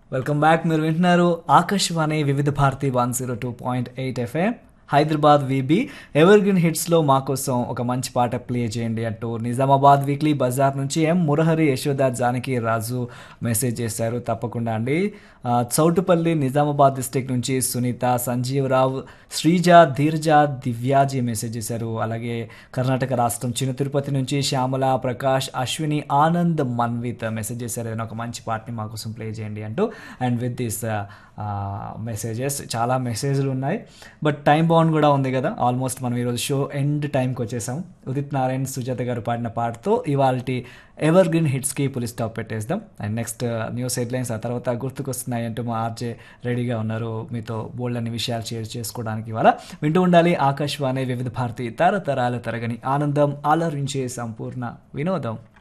welcome back మీరు వింటున్నారు Akashvani Vividh Bharati one zero two point eight FM Hyderabad VB evergreen హిట్స్లో మా కోసం ఒక మంచి పాట ప్లే చేయండి అంటూ నిజామాబాద్ వీక్లీ బజార్ నుంచి ఎం మురహరి యశోద జానకి రాజు మెసేజ్ చేశారు తప్పకుండా అండి ఆ, చౌటుపల్లి నిజామాబాద్ డిస్టిక్ నుంచి సునీత సంజీవరావు శ్రీజ ధీర్జ దివ్యాజీ మెసేజ్ చేశారు అలాగే కర్ణాటక రాష్ట్రం చిన్న తిరుపతి నుంచి శ్యామల ప్రకాష్ అశ్విని ఆనంద్ మన్విత్ మెసేజ్ చేశారు ఏదైనా ఒక మంచి పాటని మా కోసం ప్లే చేయండి అంటూ అండ్ విత్ దిస్ మెసేజెస్ చాలా మెసేజ్లు ఉన్నాయి బట్ టైం బాండ్ కూడా ఉంది కదా ఆల్మోస్ట్ మనం ఈరోజు షో ఎండ్ టైంకి వచ్చేసాం ఉదిత్ నారాయణ్ సుజాత గారు పాడిన పాటతో ఇవాళ ఎవర్ గ్రీన్ హిట్స్కి పులి స్టాప్ పెట్టేద్దాం అండ్ నెక్స్ట్ న్యూస్ హెడ్లైన్స్ ఆ తర్వాత గుర్తుకొస్తున్నాయి అంటూ మా ఆర్జే రెడీగా ఉన్నారు మీతో బోల్డ్ అన్ని విషయాలు షేర్ చేసుకోవడానికి ఇవాళ వింటూ ఉండాలి ఆకాశవాణి వివిధ భారతి తరతరాల తరగని ఆనందం ఆలరించే సంపూర్ణ వినోదం